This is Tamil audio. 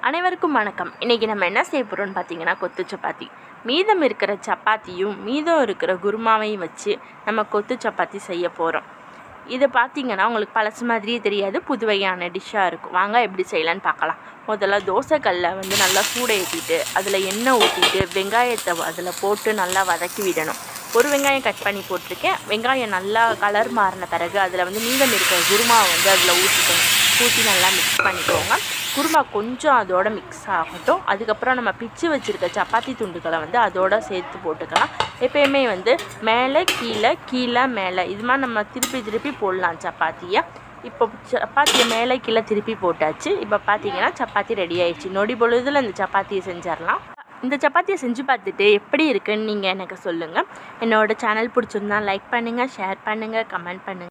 அனைவருக்கும் வணக்கம் இன்றைக்கி நம்ம என்ன செய்ய போகிறோம்னு பார்த்தீங்கன்னா கொத்து சப்பாத்தி மீதம் இருக்கிற சப்பாத்தியும் மீதம் இருக்கிற குருமாவையும் வச்சு நம்ம கொத்து சப்பாத்தி செய்ய போகிறோம் இது பார்த்தீங்கன்னா உங்களுக்கு பழசு மாதிரியே தெரியாது புதுவையான டிஷ்ஷாக இருக்கும் வாங்க எப்படி செய்யலான்னு பார்க்கலாம் முதல்ல தோசைக்கல்லை வந்து நல்லா சூட ஏற்றிட்டு அதில் எண்ணெய் ஊற்றிட்டு வெங்காயத்தை அதில் போட்டு நல்லா வதக்கி விடணும் ஒரு வெங்காயம் கட் பண்ணி போட்டிருக்கேன் வெங்காயம் நல்லா கலர் மாறின பிறகு அதில் வந்து மீதம் இருக்கிற குருமாவை வந்து அதில் ஊற்றிக்கணும் ஊற்றி நல்லா மிக்ஸ் பண்ணிக்கோங்க குருமா கொஞ்சம் அதோட மிக்ஸ் ஆகட்டும் அதுக்கப்புறம் நம்ம பிச்சு வச்சுருக்க சப்பாத்தி துண்டுகளை வந்து அதோட சேர்த்து போட்டுக்கலாம் எப்பயுமே வந்து மேலே கீழே கீழே மேலே இது மாதிரி நம்ம திருப்பி திருப்பி போடலாம் சப்பாத்தியை இப்போ சப்பாத்தியை மேலே கீழே திருப்பி போட்டாச்சு இப்போ பார்த்தீங்கன்னா சப்பாத்தி ரெடி ஆயிடுச்சு நொடி பொழுதில் இந்த சப்பாத்தியை செஞ்சிடலாம் இந்த சப்பாத்தியை செஞ்சு பார்த்துட்டு எப்படி இருக்குன்னு நீங்கள் எனக்கு சொல்லுங்கள் என்னோட சேனல் பிடிச்சிருந்தா லைக் பண்ணுங்கள் ஷேர் பண்ணுங்கள் கமெண்ட் பண்ணுங்கள்